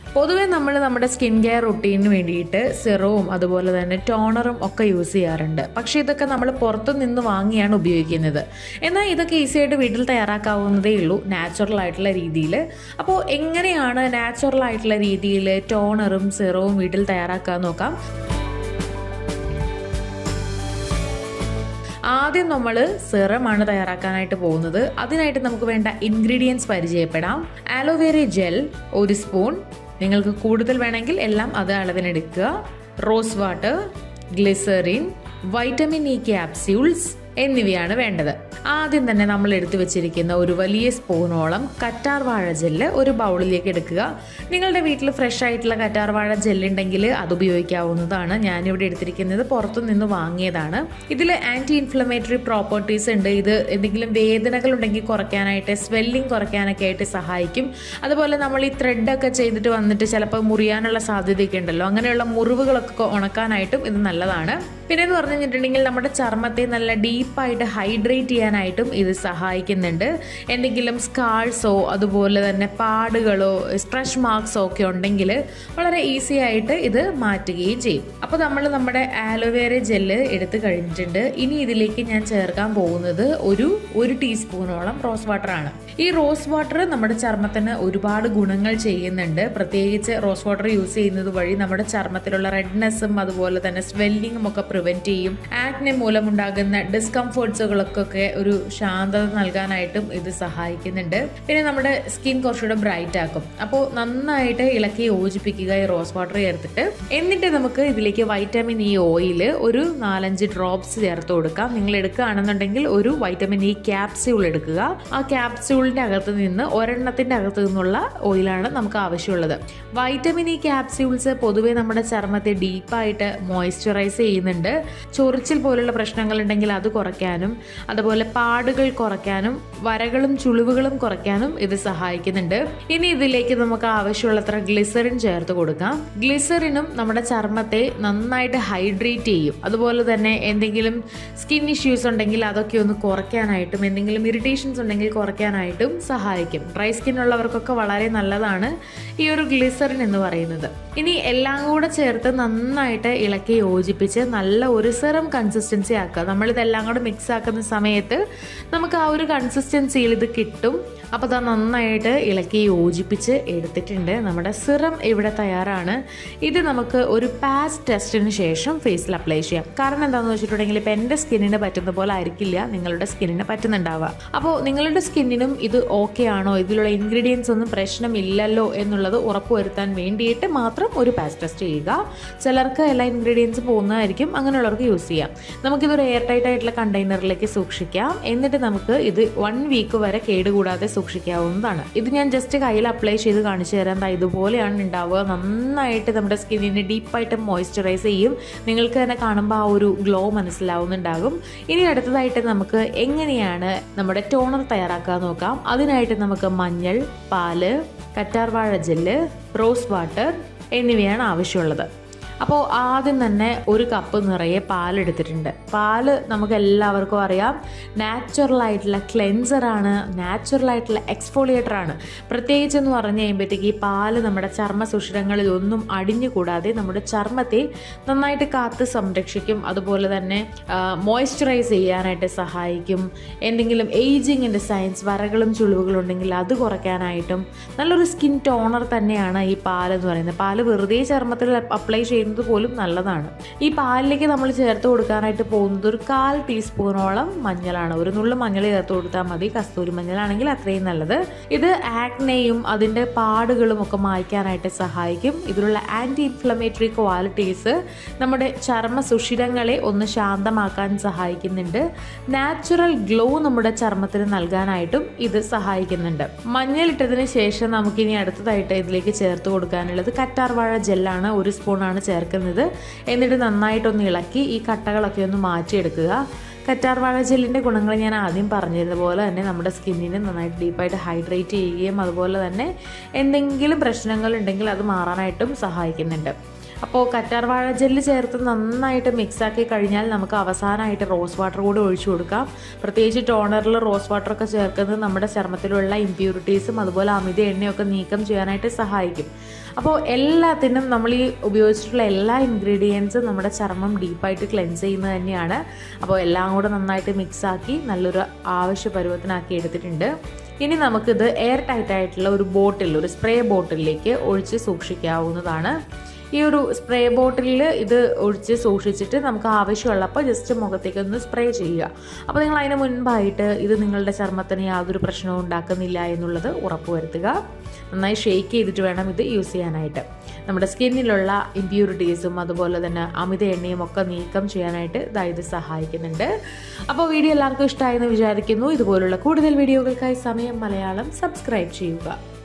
പൊതുവേ നമ്മൾ നമ്മുടെ സ്കിൻ കെയർ റുട്ടീനിന് വേണ്ടിയിട്ട് സിറവും അതുപോലെ തന്നെ ടോണറും ഒക്കെ യൂസ് ചെയ്യാറുണ്ട് പക്ഷേ ഇതൊക്കെ നമ്മൾ പുറത്തു നിന്ന് വാങ്ങിയാണ് ഉപയോഗിക്കുന്നത് എന്നാൽ ഇതൊക്കെ ഈസി ആയിട്ട് വീട്ടിൽ തയ്യാറാക്കാവുന്നതേ ഉള്ളൂ നാച്ചുറൽ ആയിട്ടുള്ള രീതിയിൽ അപ്പോൾ എങ്ങനെയാണ് നാച്ചുറൽ ആയിട്ടുള്ള രീതിയിൽ ടോണറും സിറവും വീട്ടിൽ തയ്യാറാക്കാൻ നോക്കാം ആദ്യം നമ്മൾ സിറമാണ് തയ്യാറാക്കാനായിട്ട് പോകുന്നത് അതിനായിട്ട് നമുക്ക് വേണ്ട ഇൻഗ്രീഡിയൻസ് പരിചയപ്പെടാം ആലോവേര ജെൽ ഒരു സ്പൂൺ നിങ്ങൾക്ക് കൂടുതൽ വേണമെങ്കിൽ എല്ലാം അത് അളവിനെടുക്കുക rose water glycerin vitamin E capsules എന്നിവയാണ് വേണ്ടത് ആദ്യം തന്നെ നമ്മൾ എടുത്തു വെച്ചിരിക്കുന്ന ഒരു വലിയ സ്പൂണോളം കറ്റാർ വാഴ ജെല്ല് ഒരു ബൗളിലേക്ക് എടുക്കുക നിങ്ങളുടെ വീട്ടിൽ ഫ്രഷ് ആയിട്ടുള്ള കറ്റാർ വാഴ ജെല്ലുണ്ടെങ്കിൽ അത് ഉപയോഗിക്കാവുന്നതാണ് ഞാനിവിടെ എടുത്തിരിക്കുന്നത് പുറത്തു നിന്ന് വാങ്ങിയതാണ് ഇതിൽ ആൻറ്റി ഇൻഫ്ലമേറ്ററി പ്രോപ്പർട്ടീസ് ഉണ്ട് ഇത് എന്തെങ്കിലും വേദനകൾ ഉണ്ടെങ്കിൽ കുറയ്ക്കാനായിട്ട് സ്വെല്ലിംഗ് കുറയ്ക്കാനൊക്കെ ആയിട്ട് സഹായിക്കും അതുപോലെ നമ്മൾ ഈ ത്രെഡൊക്കെ ചെയ്തിട്ട് വന്നിട്ട് ചിലപ്പോൾ മുറിയാനുള്ള സാധ്യതയൊക്കെ ഉണ്ടല്ലോ അങ്ങനെയുള്ള മുറിവുകളൊക്കെ ഉണക്കാനായിട്ടും ഇത് നല്ലതാണ് പിന്നെ എന്ന് പറഞ്ഞു കഴിഞ്ഞിട്ടുണ്ടെങ്കിൽ നമ്മുടെ ചർമ്മത്തെ നല്ല ഡീപ്പായിട്ട് ഹൈഡ്രേറ്റ് ചെയ്യാനായിട്ടും ഇത് സഹായിക്കുന്നുണ്ട് എന്തെങ്കിലും സ്കാൾസോ അതുപോലെ തന്നെ പാടുകളോ സ്ട്രെച്ച് മാർക്സോ ഒക്കെ ഉണ്ടെങ്കിൽ വളരെ ഈസി ആയിട്ട് ഇത് മാറ്റുകയും ചെയ്യും അപ്പോൾ നമ്മൾ നമ്മുടെ ആലോവേര ജെല്ല് എടുത്ത് കഴിഞ്ഞിട്ടുണ്ട് ഇനി ഇതിലേക്ക് ഞാൻ ചേർക്കാൻ പോകുന്നത് ഒരു ഒരു ടീസ്പൂണോളം റോസ് വാട്ടർ ആണ് ഈ റോസ് വാട്ടർ നമ്മുടെ ചർമ്മത്തിന് ഒരുപാട് ഗുണങ്ങൾ ചെയ്യുന്നുണ്ട് പ്രത്യേകിച്ച് റോസ് വാട്ടർ യൂസ് ചെയ്യുന്നത് വഴി നമ്മുടെ ചർമ്മത്തിലുള്ള റെഡ്നെസ്സും അതുപോലെ തന്നെ സ്വെല്ലിങ്ങും ഒക്കെ പ്രിവെന്റ് ചെയ്യും ആക്നെ മൂലമുണ്ടാകുന്ന ഡിസ്കംഫോർട്സുകൾക്കൊക്കെ ഒരു ശാന്തത നൽകാനായിട്ടും ഇത് സഹായിക്കുന്നുണ്ട് പിന്നെ നമ്മുടെ സ്കിൻ കുറച്ചുകൂടെ ബ്രൈറ്റ് ആക്കും അപ്പോൾ നന്നായിട്ട് ഇളക്കി യോജിപ്പിക്കുക ഈ റോസ് വാട്ടർ ചേർത്തിട്ട് എന്നിട്ട് നമുക്ക് ഇതിലേക്ക് വൈറ്റമിൻ ഇ ഓയിൽ ഒരു നാലഞ്ച് ഡ്രോപ്സ് ചേർത്ത് കൊടുക്കാം നിങ്ങൾ എടുക്കുകയാണെന്നുണ്ടെങ്കിൽ ഒരു വൈറ്റമിൻ ഇ ക്യാപ്സ്യൂൾ എടുക്കുക ആ ക്യാപ്സ്യൂളിന്റെ അകത്ത് നിന്ന് ഒരെണ്ണത്തിന്റെ അകത്ത് നിന്നുള്ള ഓയിലാണ് നമുക്ക് ആവശ്യമുള്ളത് വൈറ്റമിൻ ഇ ക്യാപ്സ്യൂൾസ് പൊതുവേ നമ്മുടെ ചർമ്മത്തെ ഡീപ്പായിട്ട് മോയ്സ്ചറൈസ് ചെയ്യുന്നുണ്ട് ചൊറിച്ചിൽ പോലുള്ള പ്രശ്നങ്ങൾ ഉണ്ടെങ്കിൽ അത് കുറയ്ക്കാനും അതുപോലെ പാടുകൾ കുറയ്ക്കാനും വരകളും ചുളിവുകളും കുറയ്ക്കാനും ഇത് സഹായിക്കുന്നുണ്ട് ഇനി ഇതിലേക്ക് നമുക്ക് ആവശ്യമുള്ളത്ര ഗ്ലിസറിൻ ചേർത്ത് കൊടുക്കാം ഗ്ലിസറിനും നമ്മുടെ ചർമ്മത്തെ നന്നായിട്ട് ഹൈഡ്രേറ്റ് ചെയ്യും അതുപോലെ തന്നെ എന്തെങ്കിലും സ്കിൻ ഇഷ്യൂസ് ഉണ്ടെങ്കിൽ അതൊക്കെ ഒന്ന് കുറയ്ക്കാനായിട്ടും എന്തെങ്കിലും ഇറിറ്റേഷൻസ് ഉണ്ടെങ്കിൽ കുറയ്ക്കാനായിട്ടും സഹായിക്കും ഡ്രൈ സ്കിൻ ഉള്ളവർക്കൊക്കെ വളരെ നല്ലതാണ് ഈ ഒരു ഗ്ലിസറിൻ എന്ന് പറയുന്നത് ഇനി എല്ലാം കൂടെ ചേർത്ത് നന്നായിട്ട് ഇളക്കി യോജിപ്പിച്ച് നല്ല ഒരു സിറം കൺസിസ്റ്റൻസി ആക്കുക നമ്മളിതെല്ലാം കൂടെ മിക്സ് ആക്കുന്ന സമയത്ത് നമുക്ക് ആ ഒരു കൺസിസ്റ്റൻസിയിൽ ഇത് കിട്ടും അപ്പോൾ അത് നന്നായിട്ട് ഇളക്കി യോജിപ്പിച്ച് എടുത്തിട്ടുണ്ട് നമ്മുടെ സിറം ഇവിടെ തയ്യാറാണ് ഇത് നമുക്ക് ഒരു പാച്ച് ടെസ്റ്റിന് ശേഷം ഫേസിൽ അപ്ലൈ ചെയ്യാം കാരണം എന്താണെന്ന് വെച്ചിട്ടുണ്ടെങ്കിൽ ഇപ്പം എൻ്റെ സ്കിന്നിന് പറ്റുന്ന പോലെ ആയിരിക്കില്ല നിങ്ങളുടെ സ്കിന്നിന് പറ്റുന്നുണ്ടാവുക അപ്പോൾ നിങ്ങളുടെ സ്കിന്നിനും ഇത് ഓക്കെ ആണോ ഇതിലുള്ള ഇൻഗ്രീഡിയൻസ് ഒന്നും പ്രശ്നമില്ലല്ലോ എന്നുള്ളത് ഉറപ്പുവരുത്താൻ വേണ്ടിയിട്ട് മാത്രം ഒരു പാച്ച് ടെസ്റ്റ് ചെയ്യുക ചിലർക്ക് എല്ലാ ഇൻഗ്രീഡിയൻസും പോകുന്നതായിരിക്കും അങ്ങനെയുള്ളവർക്ക് യൂസ് ചെയ്യാം നമുക്കിതൊരു എയർ ടൈറ്റ് ആയിട്ടുള്ള കണ്ടെയ്നറിലേക്ക് സൂക്ഷിക്കാം എന്നിട്ട് നമുക്ക് ഇത് വൺ വീക്ക് വരെ കേടുകൂടാതെ സൂക്ഷിക്കാവുന്നതാണ് ഇത് ഞാൻ ജസ്റ്റ് കയ്യിൽ അപ്ലൈ ചെയ്ത് കാണിച്ചു തരാം ദാ ഇതുപോലെയാണ് ഉണ്ടാവുക നന്നായിട്ട് നമ്മുടെ സ്കിന്നിനെ ഡീപ്പായിട്ട് മോയ്സ്ചറൈസ് ചെയ്യും നിങ്ങൾക്ക് തന്നെ കാണുമ്പോൾ ആ ഒരു ഗ്ലോ മനസ്സിലാവുന്നുണ്ടാകും ഇനി അടുത്തതായിട്ട് നമുക്ക് എങ്ങനെയാണ് നമ്മുടെ ടോണർ തയ്യാറാക്കാൻ നോക്കാം അതിനായിട്ട് നമുക്ക് മഞ്ഞൾ പാല് കറ്റാർവാഴ ജെല്ല് റോസ് വാട്ടർ എന്നിവയാണ് ആവശ്യമുള്ളത് അപ്പോൾ ആദ്യം തന്നെ ഒരു കപ്പ് നിറയെ പാലെടുത്തിട്ടുണ്ട് പാല് നമുക്ക് എല്ലാവർക്കും അറിയാം നാച്ചുറൽ ആയിട്ടുള്ള ക്ലെൻസറാണ് നാച്ചുറൽ ആയിട്ടുള്ള എക്സ്ഫോളിയേറ്റർ ആണ് പ്രത്യേകിച്ച് എന്ന് പറഞ്ഞു കഴിയുമ്പോഴത്തേക്ക് ഈ പാല് നമ്മുടെ ചർമ്മ സുഷിരങ്ങളിൽ ഒന്നും അടിഞ്ഞുകൂടാതെ നമ്മുടെ ചർമ്മത്തെ നന്നായിട്ട് കാത്ത് സംരക്ഷിക്കും അതുപോലെ തന്നെ മോയ്സ്ചറൈസ് ചെയ്യാനായിട്ട് സഹായിക്കും എന്തെങ്കിലും ഏജിങ്ങിൻ്റെ സയൻസ് വരകളും ചുളിവുകളും ഉണ്ടെങ്കിൽ അത് കുറയ്ക്കാനായിട്ടും നല്ലൊരു സ്കിൻ ടോണർ തന്നെയാണ് ഈ പാൽ എന്ന് പറയുന്നത് പാല് വെറുതെ ചർമ്മത്തിൽ അപ്ലൈ ചെയ്യുന്നത് പോലും നല്ലതാണ് ഈ പാലിലേക്ക് നമ്മൾ ചേർത്ത് കൊടുക്കാനായിട്ട് പോകുന്നത് ഒരു കാൽ ടീസ്പൂണോളം മഞ്ഞളാണ് ഒരു നുള്ളു മഞ്ഞൾ ചേർത്ത് കൊടുത്താൽ മതി കസ്തൂരി മഞ്ഞളാണെങ്കിൽ അത്രയും നല്ലത് ഇത് ആക്നെയും അതിൻ്റെ പാടുകളും ഒക്കെ മായ്ക്കാനായിട്ട് സഹായിക്കും ഇതിലുള്ള ആൻറ്റി ഇൻഫ്ലമേറ്ററി ക്വാളിറ്റീസ് നമ്മുടെ ചർമ്മ സുഷിരങ്ങളെ ഒന്ന് ശാന്തമാക്കാൻ സഹായിക്കുന്നുണ്ട് നാച്ചുറൽ ഗ്ലോ നമ്മുടെ ചർമ്മത്തിന് നൽകാനായിട്ടും ഇത് സഹായിക്കുന്നുണ്ട് മഞ്ഞളിട്ടതിന് ശേഷം നമുക്കിനി അടുത്തതായിട്ട് ഇതിലേക്ക് ചേർത്ത് കൊടുക്കാനുള്ളത് കറ്റാർവാഴ ജെല്ലാണ് ഒരു സ്പൂണാണ് ചേർക്കുന്നത് എന്നിട്ട് നന്നായിട്ടൊന്ന് ഇളക്കി ഈ കട്ടകളൊക്കെ ഒന്ന് മാറ്റിയെടുക്കുക കറ്റാർവാഴ ജെല്ലിൻ്റെ ഗുണങ്ങൾ ഞാൻ ആദ്യം പറഞ്ഞിരുന്ന പോലെ തന്നെ നമ്മുടെ സ്കിന്നിനെ നന്നായിട്ട് ഡീപ്പായിട്ട് ഹൈഡ്രേറ്റ് ചെയ്യുകയും അതുപോലെ തന്നെ എന്തെങ്കിലും പ്രശ്നങ്ങൾ ഉണ്ടെങ്കിൽ അത് മാറാനായിട്ടും സഹായിക്കുന്നുണ്ട് അപ്പോൾ കറ്റാർവാഴ ജെല്ല് ചേർത്ത് നന്നായിട്ട് മിക്സാക്കി കഴിഞ്ഞാൽ നമുക്ക് അവസാനമായിട്ട് റോസ് വാട്ടർ കൂടി ഒഴിച്ചു കൊടുക്കാം പ്രത്യേകിച്ച് ടോണറിൽ റോസ് വാട്ടറൊക്കെ ചേർക്കുന്നത് നമ്മുടെ ചർമ്മത്തിലുള്ള ഇമ്പ്യൂരിറ്റീസും അതുപോലെ അമിത എണ്ണയൊക്കെ നീക്കം ചെയ്യാനായിട്ട് സഹായിക്കും അപ്പോൾ എല്ലാത്തിനും നമ്മൾ ഈ ഉപയോഗിച്ചിട്ടുള്ള എല്ലാ ഇൻഗ്രീഡിയൻസും നമ്മുടെ ചർമ്മം ഡീപ്പായിട്ട് ക്ലെൻസ് ചെയ്യുന്നത് തന്നെയാണ് അപ്പോൾ എല്ലാം കൂടെ നന്നായിട്ട് മിക്സാക്കി നല്ലൊരു ആവശ്യ പരുവത്തിനാക്കി എടുത്തിട്ടുണ്ട് ഇനി നമുക്കിത് എയർ ടൈറ്റ് ആയിട്ടുള്ള ഒരു ബോട്ടിൽ ഒരു സ്പ്രേ ബോട്ടിലേക്ക് ഒഴിച്ച് സൂക്ഷിക്കാവുന്നതാണ് ഈ ഒരു സ്പ്രേ ബോട്ടിലിൽ ഇത് ഒഴിച്ച് സൂക്ഷിച്ചിട്ട് നമുക്ക് ആവശ്യമുള്ളപ്പോൾ ജസ്റ്റ് മുഖത്തേക്ക് ഒന്ന് സ്പ്രേ ചെയ്യുക അപ്പോൾ നിങ്ങൾ അതിന് മുൻപായിട്ട് ഇത് നിങ്ങളുടെ ചർമ്മത്തിന് യാതൊരു പ്രശ്നവും ഉണ്ടാക്കുന്നില്ല എന്നുള്ളത് ഉറപ്പുവരുത്തുക നന്നായി ഷെയ്ക്ക് ചെയ്തിട്ട് വേണം ഇത് യൂസ് ചെയ്യാനായിട്ട് നമ്മുടെ സ്കിന്നിലുള്ള ഇമ്പ്യൂരിറ്റീസും അതുപോലെ തന്നെ അമിത എണ്ണയും ഒക്കെ നീക്കം ചെയ്യാനായിട്ട് ഇതാ ഇത് സഹായിക്കുന്നുണ്ട് അപ്പോൾ വീഡിയോ എല്ലാവർക്കും ഇഷ്ടമായെന്ന് വിചാരിക്കുന്നു ഇതുപോലുള്ള കൂടുതൽ വീഡിയോകൾക്കായി സമയം മലയാളം സബ്സ്ക്രൈബ് ചെയ്യുക